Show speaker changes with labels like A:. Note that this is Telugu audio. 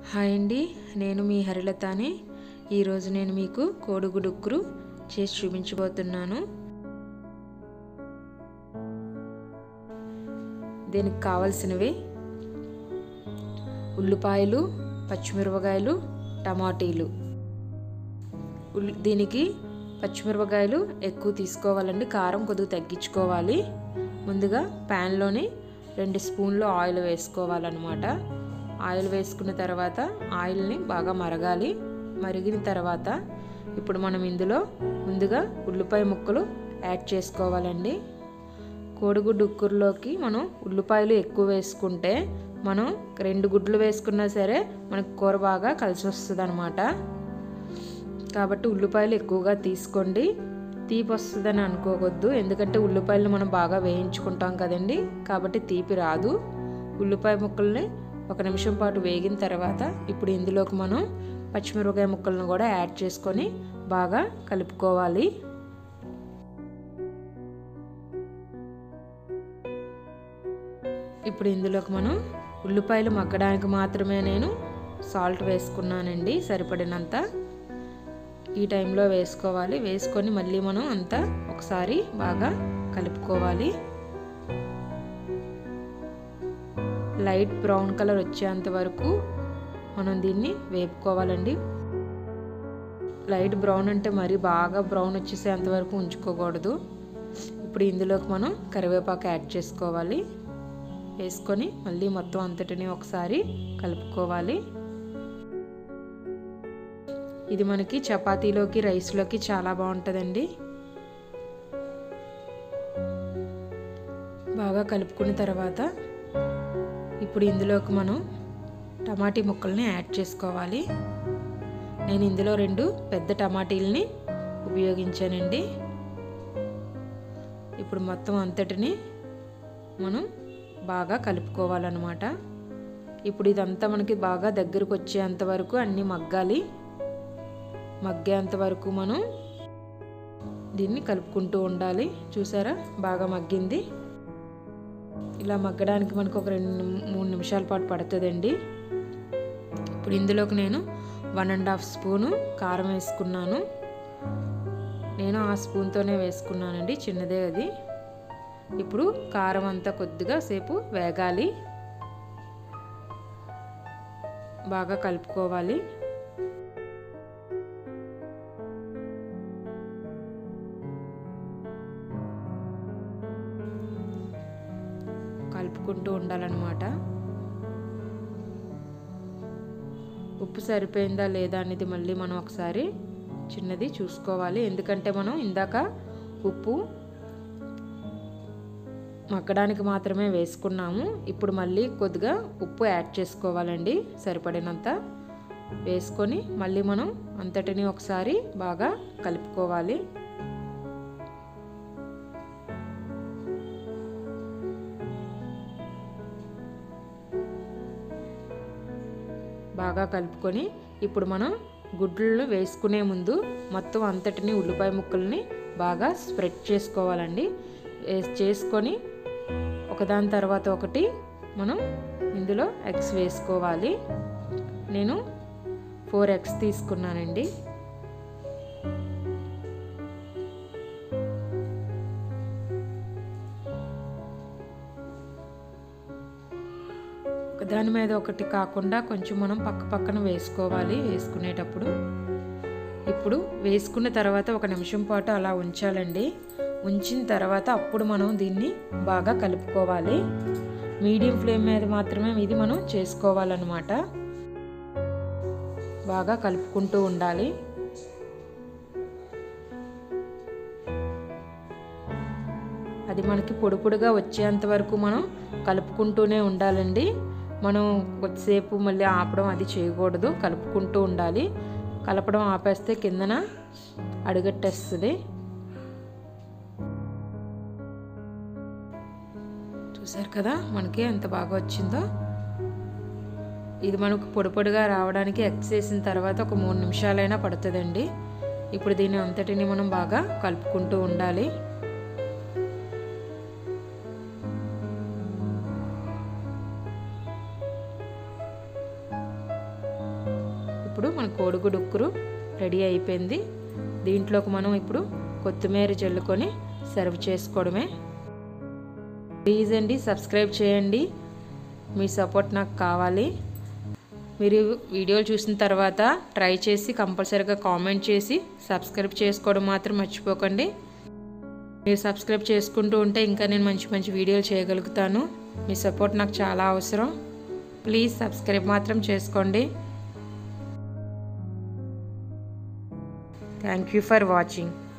A: హాయ్ అండి నేను మీ హరిలతాని ఈరోజు నేను మీకు కోడిగుడుక్కురు చేసి చూపించబోతున్నాను దీనికి కావలసినవి ఉల్లిపాయలు పచ్చిమిరపకాయలు టమాటీలు ఉల్లి దీనికి పచ్చిమిరపకాయలు ఎక్కువ తీసుకోవాలండి కారం కొద్దిగా తగ్గించుకోవాలి ముందుగా ప్యాన్లోని రెండు స్పూన్లు ఆయిల్ వేసుకోవాలన్నమాట ఆయిల్ వేసుకున్న తర్వాత ఆయిల్ని బాగా మరగాలి మరిగిన తర్వాత ఇప్పుడు మనం ఇందులో ముందుగా ఉల్లిపాయ ముక్కలు యాడ్ చేసుకోవాలండి కోడిగుడ్డు ఉక్కురులోకి మనం ఉల్లిపాయలు ఎక్కువ వేసుకుంటే మనం రెండు గుడ్లు వేసుకున్నా సరే మనకు కూర బాగా కలిసి వస్తుంది అనమాట కాబట్టి ఉల్లిపాయలు ఎక్కువగా తీసుకోండి తీపి వస్తుందని అనుకోవద్దు ఎందుకంటే ఉల్లిపాయలు మనం బాగా వేయించుకుంటాం కదండి కాబట్టి తీపి రాదు ఉల్లిపాయ ముక్కల్ని ఒక నిమిషం పాటు వేగిన తర్వాత ఇప్పుడు ఇందులోకి మనం పచ్చిమిరపకాయ ముక్కలను కూడా యాడ్ చేసుకొని బాగా కలుపుకోవాలి ఇప్పుడు ఇందులోకి మనం ఉల్లిపాయలు మగ్గడానికి మాత్రమే నేను సాల్ట్ వేసుకున్నానండి సరిపడినంత ఈ టైంలో వేసుకోవాలి వేసుకొని మళ్ళీ మనం అంతా ఒకసారి బాగా కలుపుకోవాలి లైట్ బ్రౌన్ కలర్ వచ్చేంత వరకు మనం దీన్ని వేపుకోవాలండి లైట్ బ్రౌన్ అంటే మరి బాగా బ్రౌన్ వచ్చేసేంత వరకు ఉంచుకోకూడదు ఇప్పుడు ఇందులోకి మనం కరివేపాకు యాడ్ చేసుకోవాలి వేసుకొని మళ్ళీ మొత్తం అంతటిని ఒకసారి కలుపుకోవాలి ఇది మనకి చపాతీలోకి రైస్లోకి చాలా బాగుంటుందండి బాగా కలుపుకున్న తర్వాత ఇప్పుడు ఇందులోకి మనం టమాటీ ముక్కల్ని యాడ్ చేసుకోవాలి నేను ఇందులో రెండు పెద్ద టమాటీలని ఉపయోగించానండి ఇప్పుడు మొత్తం అంతటిని మనం బాగా కలుపుకోవాలన్నమాట ఇప్పుడు ఇదంతా మనకి బాగా దగ్గరకు వచ్చేంత వరకు అన్నీ మగ్గాలి మగ్గేంత వరకు మనం దీన్ని కలుపుకుంటూ ఉండాలి చూసారా బాగా మగ్గింది ఇలా మగ్గడానికి మనకు ఒక రెండు మూడు నిమిషాల పాటు పడుతుందండి ఇప్పుడు ఇందులోకి నేను వన్ అండ్ హాఫ్ స్పూను కారం వేసుకున్నాను నేను ఆ స్పూన్తోనే వేసుకున్నానండి చిన్నదే అది ఇప్పుడు కారం అంతా కొద్దిగా సేపు వేగాలి బాగా కలుపుకోవాలి కలుపుకుంటూ ఉండాలన్నమాట ఉప్పు సరిపోయిందా లేదా అనేది మళ్ళీ మనం ఒకసారి చిన్నది చూసుకోవాలి ఎందుకంటే మనం ఇందాక ఉప్పు మగ్గడానికి మాత్రమే వేసుకున్నాము ఇప్పుడు మళ్ళీ కొద్దిగా ఉప్పు యాడ్ చేసుకోవాలండి సరిపడినంత వేసుకొని మళ్ళీ మనం అంతటిని ఒకసారి బాగా కలుపుకోవాలి బాగా కలుపుకొని ఇప్పుడు మనం గుడ్లను వేసుకునే ముందు మొత్తం అంతటిని ఉల్లిపాయ ముక్కల్ని బాగా స్ప్రెడ్ చేసుకోవాలండి చేసుకొని ఒకదాని తర్వాత ఒకటి మనం ఇందులో ఎగ్స్ వేసుకోవాలి నేను ఫోర్ ఎగ్స్ తీసుకున్నానండి దాని మీద ఒకటి కాకుండా కొంచెం మనం పక్క పక్కన వేసుకోవాలి వేసుకునేటప్పుడు ఇప్పుడు వేసుకున్న తర్వాత ఒక నిమిషం పాటు అలా ఉంచాలండి ఉంచిన తర్వాత అప్పుడు మనం దీన్ని బాగా కలుపుకోవాలి మీడియం ఫ్లేమ్ మీద మాత్రమే ఇది మనం చేసుకోవాలన్నమాట బాగా కలుపుకుంటూ ఉండాలి అది మనకి పొడి పొడిగా వచ్చేంత వరకు మనం కలుపుకుంటూనే ఉండాలండి మనం కొద్దిసేపు మళ్ళీ ఆపడం అది చేయకూడదు కలుపుకుంటూ ఉండాలి కలపడం ఆపేస్తే కిందన అడుగట్టేస్తుంది చూసారు కదా మనకి ఎంత బాగా వచ్చిందో ఇది మనకు పొడి పొడిగా రావడానికి ఎక్స్ చేసిన తర్వాత ఒక మూడు నిమిషాలైనా పడుతుందండి ఇప్పుడు దీని అంతటిని మనం బాగా కలుపుకుంటూ ఉండాలి ఇప్పుడు మన కోడిగుడు ఉక్కురు రెడీ అయిపోయింది దీంట్లోకి మనం ఇప్పుడు కొత్తిమీర జల్లుకొని సర్వ్ చేసుకోవడమే ప్లీజ్ అండి సబ్స్క్రైబ్ చేయండి మీ సపోర్ట్ నాకు కావాలి మీరు వీడియోలు చూసిన తర్వాత ట్రై చేసి కంపల్సరీగా కామెంట్ చేసి సబ్స్క్రైబ్ చేసుకోవడం మాత్రం మర్చిపోకండి మీరు సబ్స్క్రైబ్ చేసుకుంటూ ఉంటే ఇంకా నేను మంచి మంచి వీడియోలు చేయగలుగుతాను మీ సపోర్ట్ నాకు చాలా అవసరం ప్లీజ్ సబ్స్క్రైబ్ మాత్రం చేసుకోండి థ్యాంక్ యూ ఫర్ వాచింగ్